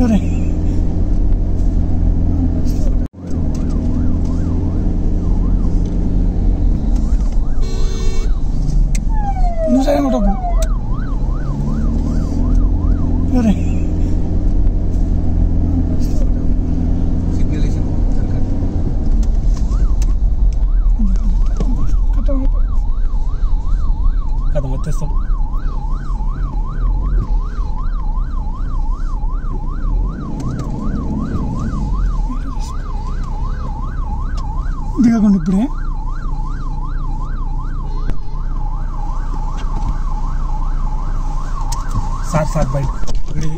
ఒరే నువ్వు సరే కొట్టకు ఒరే సిగ్నల్ వేసాను కట్టం కథ వచ్చేస్తాడు దిగకుండా ఇప్పుడే సార్ సార్ బయట వీడిది.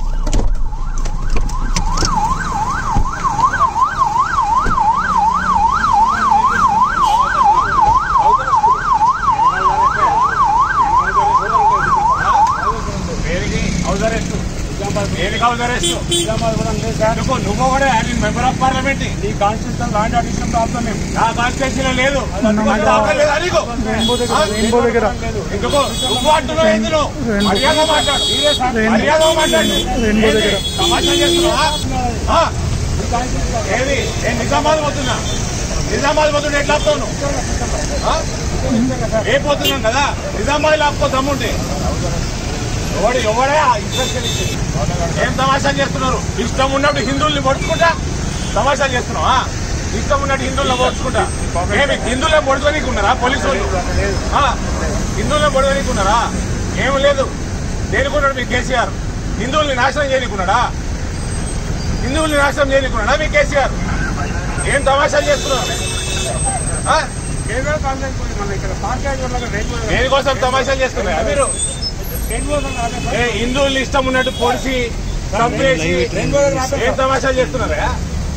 దేనికి హౌస్ అరెస్ట్ దేనికి హౌస్ అరెస్ట్ ఎందుకు నువ్వు కూడా మెంబర్ ఆఫ్ పార్లమెంట్ ఈ కాన్స్టిట్యూషన్ లాంటి ఆడిషన్ ప్రాబ్లం మేము నా కాన్స్టిట్యూషన్ లేదు అందుకు అవసరం లేదా నీకు? ఆ? రెయిన్బో దగ్గర ఎందుకు నువ్వు అంటున్నావు ఎందుకు మర్యాద మాట్లాడు మర్యాద మాట్లాడు రెయిన్బో దగ్గర. ఏంది? తమాషా చేస్తున్నావా ఆ? ఏది నేను నిజామాబాద్ పోతున్నా నిజామాబాద్ పోతుంటే ఎట్లా ఆపుతావు నువ్వు? ఆ? రేపు పోతున్నాం కదా నిజామాబాద్ ఆపుకో దమ్ముంటే ఎవడు ఎవడే ఆ ఇన్స్ట్రక్షన్ ఇచ్చింది ఏం తమాషా చేస్తున్నారు ఇష్టం ఉన్నట్టు హిందువుల్ని పొడుచుకుంటా తమాషా చేస్తున్నావా ఇష్టం ఉన్నట్టు హిందువులను పొడుచుకుంటా ఏమి హిందువులను పొడుచుకోనికి ఉన్నారా పోలీసు వాళ్ళు ఆ? హిందువులను పొడవనికి ఉన్నారా ఏం లేదు దేనికున్నాడు మీ కేసీఆర్ హిందువుల్ని నాశనం చేయనికున్నాడా హిందువుల్ని నాశనం చేయనికున్నాడా మీ కేసీఆర్ ఏం తమాషా చేస్తున్నారు ఆ? కేంద్ర కాంగ్రెస్ మన ఇక్కడ పార్టీ దేనికోసం తమాషాలు చేస్తున్నారా మీరు ఏ హిందువుల్ని ఇష్టం ఉన్నట్టు పొడిచి చంపేసి ఏం తమాషా చేస్తున్నారా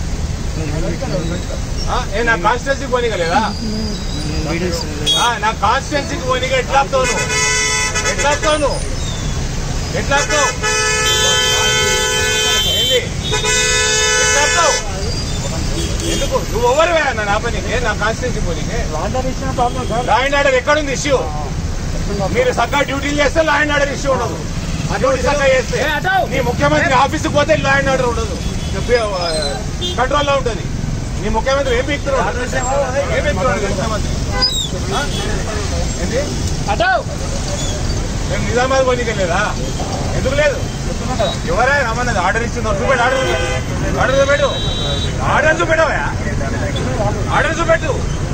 ఆ, ఏ నా కాన్స్టిట్యున్సీకి పోనీగలేదా ఆ, నా కాన్స్టిట్యున్సీకి పోనీగా ఎట్లా ఆపుతావు నువ్వు ఎట్లా ఆపుతావు నువ్వు ఎట్లా ఆపుతావు ఏంది ఎట్లా ఆపుతావు ఎందుకు నువ్వు ఎవరు నా పనికి నా కాన్స్టిట్యున్సీ పోనీకే problem sir law and order ఎక్కడుంది ఇష్యూ మీరు చక్కగా డ్యూటీలు చేస్తే లా అండ్ ఆర్డర్ ఇష్యూ ఉండదు ఆ డ్యూటీ చక్కగా చేస్తే నీ ముఖ్యమంత్రి ఆఫీస్కి పోతే లా అండ్ ఆర్డర్ ఉండదు కంట్రోల్లో ఉంటుంది నీ ముఖ్యమంత్రి ఏం పీక్తున్నాడు ఏం పీక్తున్నాడు నీ ముఖ్యమంత్రి ఆ? ఏంటి మేము నిజామాబాద్ పోనీకెళ్ళలేదా ఎందుకు లేదు ఎవరా రమ్మన్నది ఆర్డర్ ఇచ్చిందో చూపెట్టు ఆర్డర్ ఆర్డర్ చూపెట్టు ఆర్డర్ చూపెట్టవా ఆర్డర్ చూపెట్టు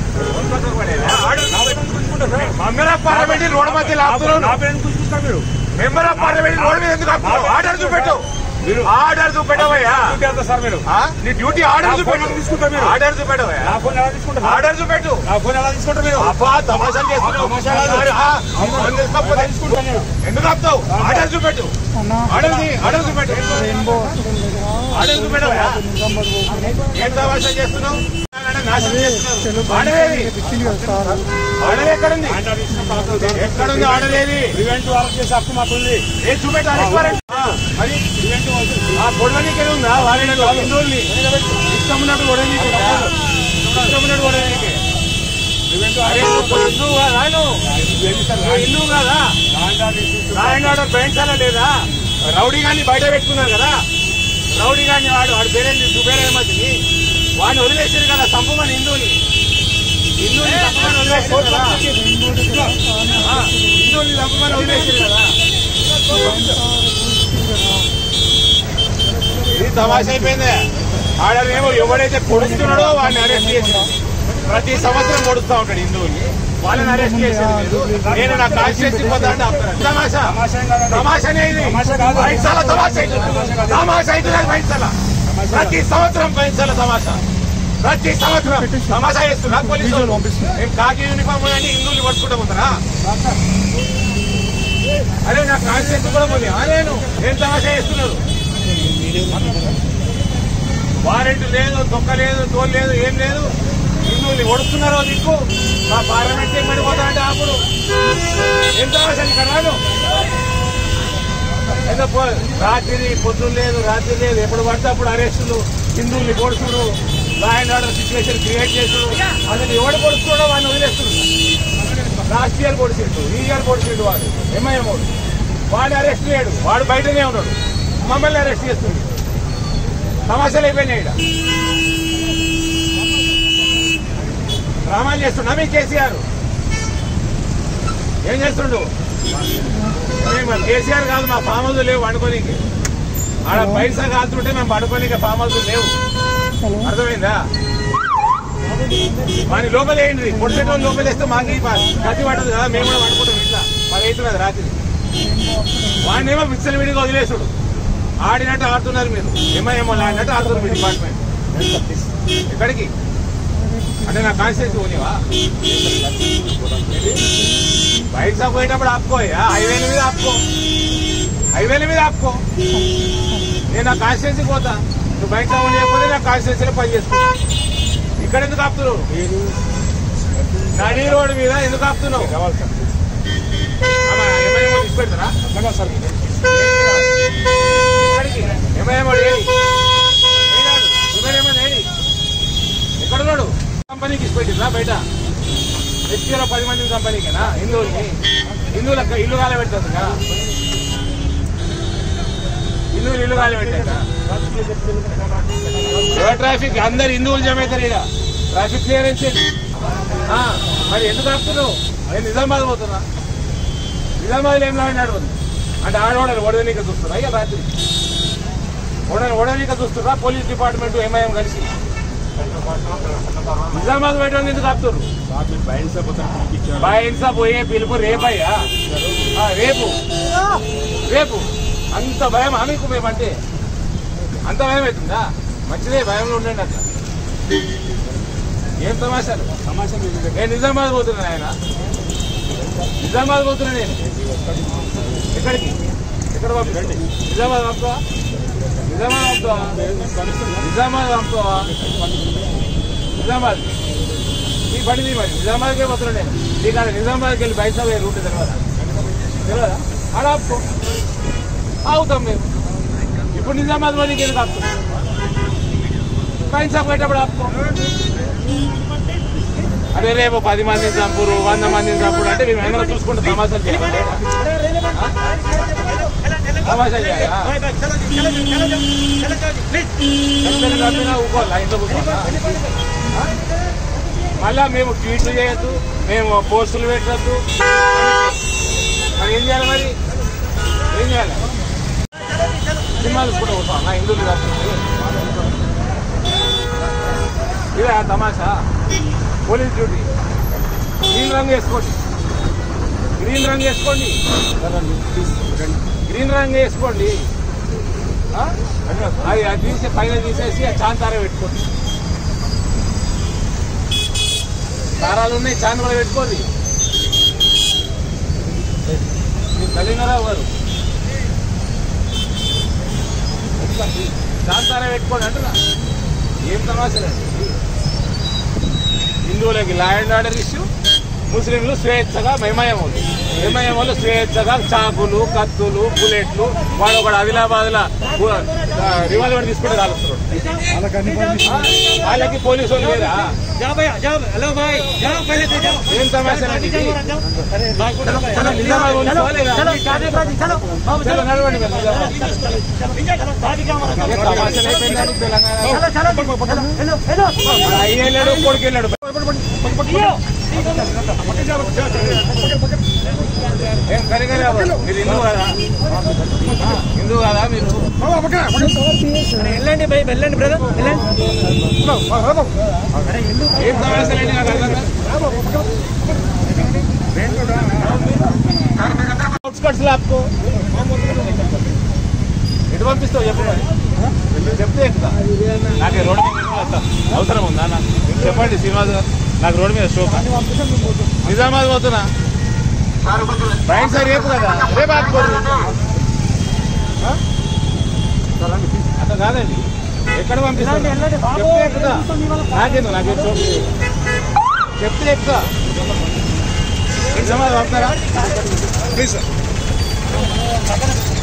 మెంబర్ ఆఫ్ పార్లమెంట్ రోడ్ మధ్య ఆపుతున్నావు మీరు మెంబర్ ఆఫ్ పార్లమెంట్ రోడ్ మీద ఎందుకు ఆపుతున్నావు ఆర్డర్ చూపెట్టు ఆర్డర్ చూపెట్టవయ్యా ఎంత సార్ మీరు ఆ? నీ డ్యూటీ ఆర్డర్ నా చూపెట్టు ఫోన్ తీసుకుంటా మీరు. ఆర్డర్ చూపెట్టవయ్యా నా ఫోన్ ఎలా తీసుకుంటారు ఆర్డర్ చూపెట్టు నా ఫోన్ ఎలా తీసుకుంటారు మీరు అబ్బా తమాషాలు చేస్తున్నావు ఆ, ఈ ఫోన్ తీసుకోకపోతే ఎందుకు ఆపుతావు ఆర్డర్ చూపెట్టు అన్నా ఆర్డర్ తీ, ఆర్డర్ చూపెట్టు రెయిన్బో ఆర్డర్ చూపెట్టవయ్యా ఏం తమాషా చేస్తున్నావు నాశనం చేస్తున్నావు ఆర్డర్ ఏది ఇచ్చింది కదా సార్ ఆర్డర్ ఎక్కడుంది ఎక్కడుంది ఆర్డర్ ఏది ఈవెంట్ వాళ్ళకి చేసే హక్కు మాకుంది ఏ చూపెట్టు అరెస్ట్ వారెంట్ ఆ, మరి ఆ గొడవనికి ఉందా వాళ్ళని హిందువుల్ని ఇష్టం ఉన్నట్టు గొడవనికి ఇష్టం ఉన్నట్టు గొడవనికి అరే నువ్వు హిందువు కాదా నువ్వు నువ్వు హిందువు కాదా రాయండి ఆర్డర్ పెంచాలా లేదా రౌడీ గాని బయట పెట్టుకున్నారు కదా రౌడీ గాని వాడు వాడు పేరేంటి సుబేరేమతిని వాడిని వదిలేసారు కదా సంపమని హిందువుని హిందువుని సంపమని వదిలేసారు కదా ఆ, హిందువుల్ని సంపమని వదిలేసారు కదా ఇది తమాషా అయిపోయింది ఆడనేమో ఎవడైతే పొడుస్తున్నాడో వాడిని అరెస్ట్ చేసి ప్రతి సంవత్సరం పొడుస్తూ ఉంటాడు హిందువుని వాళ్ళని అరెస్ట్ చేసేది లేదు నేను నా కాన్స్టిట్యూన్సీ పోతా అంటే ఆపుతాను. తమాషా తమాషానే ఇది పైసల తమాషా అవుతుంది. తమాషా అవుతుంది పైసల ప్రతి సంవత్సరం పైసల తమాషా ప్రతి సంవత్సరం తమాషా చేస్తున్నా పోలీసులు మేము కాకి యూనిఫామ్ అని హిందువులు పట్టుకుంటా పోతారా అరే నా కాన్స్టిట్యూన్సీ కూడా పోనీ నేను ఏం తమాషా చేస్తున్నారు వారెంట్ లేదు తొక్క లేదు తోలు లేదు ఏం లేదు హిందువులు ఒడుస్తున్నారో నీకు మా పార్లమెంట్ ఏం పడిపోతా అంటే అప్పుడు ఎంత అవసరం ఇక్కడ రాను ఏదో పో- రాత్రి పొద్దున్న లేదు రాత్రి లేదు ఎప్పుడు పడితే అప్పుడు అరెస్టులు హిందువుల్ని పొడుచుడు law and order situation create చేసుడు అసలు ఎవడు పొడుచుకోవడం వాడిని వదిలేస్తున్నాడు లాస్ట్ ఇయర్ పొడిచిండు ఈ ఇయర్ పొడిచిండు వాడు ఎంఐఎం వాడు వాడిని అరెస్ట్ చేయడు వాడు బయటనే ఉన్నాడు మమ్మల్ని అరెస్ట్ చేస్తుంది సమస్యలు అయిపోయినాయి ఈడ. డ్రామాలు చేస్తున్నా మీ కేసీఆర్ ఏం చేస్తుండు మేము కేసీఆర్ కాదు మా ఫామ్ హౌస్ లేవు వండుకోనికి ఆడ పైసా కాల్తుంటే మేము పడుకోనికి ఫామ్ హౌస్ లేవు అర్థమైందా వాని లోపలేయండి పొడిచేటోళ్ళు లోపలేస్తే మాకు ఈ ప- కత్తి పడదు కదా మేము కూడా పడుకుంటాం ఇట్లా మాకు అవుతున్నది రాత్రి వాడినేమో పిచ్చలు విడిగా వదిలేసుడు ఆడినట్టు ఆడుతున్నారు మీరు ఏమో ఆడినట్టు ఆడుతున్నారు మీ డిపార్ట్మెంట్ ఎక్కడికి అంటే నా కాన్స్టిట్యూన్సీ పోనివా బయట సా పోయేటప్పుడు ఆపుకో హైవేల మీద ఆపుకో హైవేల మీద ఆపుకో నేను నా కాన్స్టిట్యూన్సీకి పోతా నువ్వు బయట సా పోతే నా కాన్స్టిట్యూన్సీలో పని చేసుకో ఇక్కడ ఎందుకు ఆపుతున్నావు నడి రోడ్డు మీద ఎందుకు ఆపుతున్నావు ఆమె ఏమైనా తీసి పెడతారా ఇక్కడికి ఏమైనా ఏడి ఏడాడు ఏమైనా ఏడి ఎక్కడున్నాడు కంపెనీకి ఇచ్చి పెట్టిందా బయట ఎస్టీలో పది మంది కంపెనీకేనా హిందువులకి హిందువుల ఇల్లు కాల పెడుతుంది కదా హిందువులు ఇల్లు కాల పెట్టాక ఎవరు ట్రాఫిక్ అందరు హిందువులు జమ అవుతారు ఇక్కడ ట్రాఫిక్ క్లియరెన్స్ ఆ, మరి ఎందుకు ఆపుతున్నావు నేను నిజామాబాద్ పోతున్నా నిజామాబాద్ ఏం లాంటి నడవదు అంటే ఆడవాడని ఓడవనీక చూస్తున్నా ఇక రాత్రి ఓడని ఓడవనీక చూస్తున్నా పోలీస్ డిపార్ట్మెంట్ ఎంఐఎం కలిసి నిజామాబాద్ బయట ఉంది ఎందుకు ఆపుతారు బాయిన్సా పోయే పిలుపు రేపయ్యా ఆ, రేపు రేపు అంత భయం మీకు మేమంటే అంత భయం అవుతుందా మంచిదే భయంలో ఉండండి అట్లా ఏం తమాషాలు నేను నిజామాబాద్ పోతున్నా ఆయన నిజామాబాద్ పోతున్నా నేను ఎక్కడికి ఎక్కడ పంపించండి నిజామాబాద్ పంపుతావా నిజామాబాద్ పంపుతావా నిజామాబాద్ పంపుతావా నిజామాబాద్ నీ పడింది మరి నిజామాబాద్కే పోతున్నా నేను నీకు అక్కడ నిజామాబాద్కి వెళ్ళి బయట పోయే రూట్ తెలియదా తెలియదా ఆడ ఆపుకో ఆగుతాం మేము ఇప్పుడు నిజామాబాద్ పోయి ఎందుకు ఆపుతాం పైన సాపు పోయేటప్పుడు ఆపుకో అదే రేపు పది మందిని చంపురు వంద మందిని చంపురు అంటే మేము ఏమైనా చూసుకుంటే తమాషాలు చేయాలి తమాషా చేయాలా ఎంతని చంపినా ఊకోవాలా ఇంట్లో కూర్చోవాలా మళ్ళా మేము ట్వీట్లు చేయొద్దు మేము పోస్టులు పెట్టద్దు మరి ఏం చేయాలి మరి ఏం చేయాలి సినిమా చూసుకుంటూ కూర్చోవాలి నా హిందువులు కాకుండా ఇదే ఆ తమాషా పోలీస్ డ్యూటీ గ్రీన్ రంగు వేసుకోండి గ్రీన్ రంగు వేసుకోండి గ్రీన్ రంగు వేసుకోండి ఆ? అది అది తీసి పైన తీసేసి ఆ చాంతార పెట్టుకోండి దారాలు ఉన్నాయి చాన్ కూడా పెట్టుకోండి మీరు కలిగినారా వారు చాంతార పెట్టుకోండి అంటున్నా ఏం తమాషలండి హిందువులకి లా అండ్ ఆర్డర్ ఇష్యూ ముస్లింలు స్వేచ్ఛగా మేమయం మేమయం వాళ్ళు స్వేచ్ఛగా చాకులు కత్తులు బుల్లెట్లు వాడు ఒకడు ఆదిలాబాద్ లా రివాల్వర్ తీసుకుంటే కాలుస్తున్నాడు వాళ్ళకి అన్ని పని ఆ? వాళ్ళకి పోలీసు వాళ్ళు లేరా जाओ भैया जाओ हेलो भाई जाओ पहले से जाओ ఏం తమాషలండి ఇది? चलो నిజామాబాద్ పోలీసు వాళ్ళే కదా? चलो शादी शादी चलो बाबू చలో चलो నడవండి మీరు నిజామాబాద్. चलो शादी क्या हमारा ఏ తమాషలు అయిపోయిందండి తెలంగాణ चलो चलो हेलो हेलो అయ్యి వెళ్ళాడు కొడుకు వెళ్ళాడు ఏం కరిగా మీరు హిందూ కదా ఆ, హిందూ కదా మీరు వెళ్ళండి భయ్ వెళ్ళండి బ్రదర్ వెళ్ళండి ఏం సమస్యలండి నాకు అర్థం కాదు. అవుట్స్కట్స్ లాప్కో ఎటు పంపిస్తావు చెప్పు మరి చెప్తే ఎక్కుతా నాకు ఈ రోడ్డు మీద నిలబడి వస్తా. అవసరం ఉందా నాకు చెప్పండి శ్రీనివాస్ గారు నాకు రోడ్డు మీద షోక్ నిజామాబాద్ పోతున్నా రైట్ సైడ్ రేపు కదా రేపు ఆపుకోరు ఆ? అట్లా కాదండి ఎక్కడ పంపిస్తాను వెళ్ళండి బాబు చెప్తే ఎక్కుతా నాకేందు నాకేం షోక్ లేదు. చెప్తే ఎక్కుతా నిజామాబాద్ పంపుతారా ప్లీజ్ సార్